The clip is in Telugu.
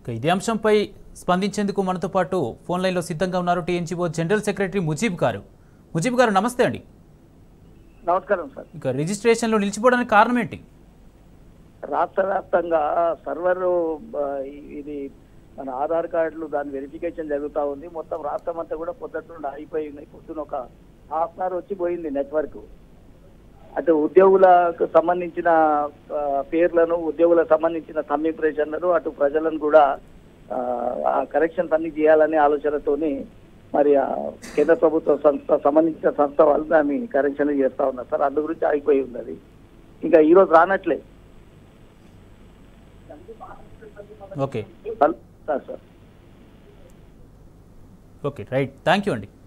ఇక ఇదే అంశంపై స్పందించేందుకు మనతో పాటు ఫోన్ లైన్లో సిద్ధంగా ఉన్నారు టీఎన్జీఓ జనరల్ సెక్రటరీ ముజీబ్ గారు ముజీబ్ గారు నమస్తే అండి నమస్కారం సార్ ఇక రిజిస్ట్రేషన్లో నిలిచిపోవడానికి కారణం ఏంటి రాష్ట్ర వ్యాప్తంగా సర్వర్ ఆ, ఇది మన ఆధార్ కార్డులు దాని వెరిఫికేషన్ జరుగుతూ ఉంది మొత్తం రాష్ట్రం అంతా కూడా పొద్దుట నుండి ఆగిపోయి ఉంది పొద్దున ఒక హాఫ్ అన్ అవర్ వచ్చి పోయింది నెట్వర్క్ అటు ఉద్యోగులకు సంబంధించిన ఆ, పేర్లను ఉద్యోగులకు సంబంధించిన సమ్మిప్రేషన్లను అటు ప్రజలను కూడా ఆ కరెక్షన్స్ అన్ని చేయాలనే ఆలోచనతోని మరి ఆ కేంద్ర ప్రభుత్వ సంస్థ సంబంధించిన సంస్థ వాళ్ళు దాన్ని కరెక్షన్లు చేస్తా ఉన్నారు సార్ అందు గురించి ఆగిపోయి ఉంది అది ఇంకా ఈ రోజు రానట్లే okay sir sir okay right thank you అండి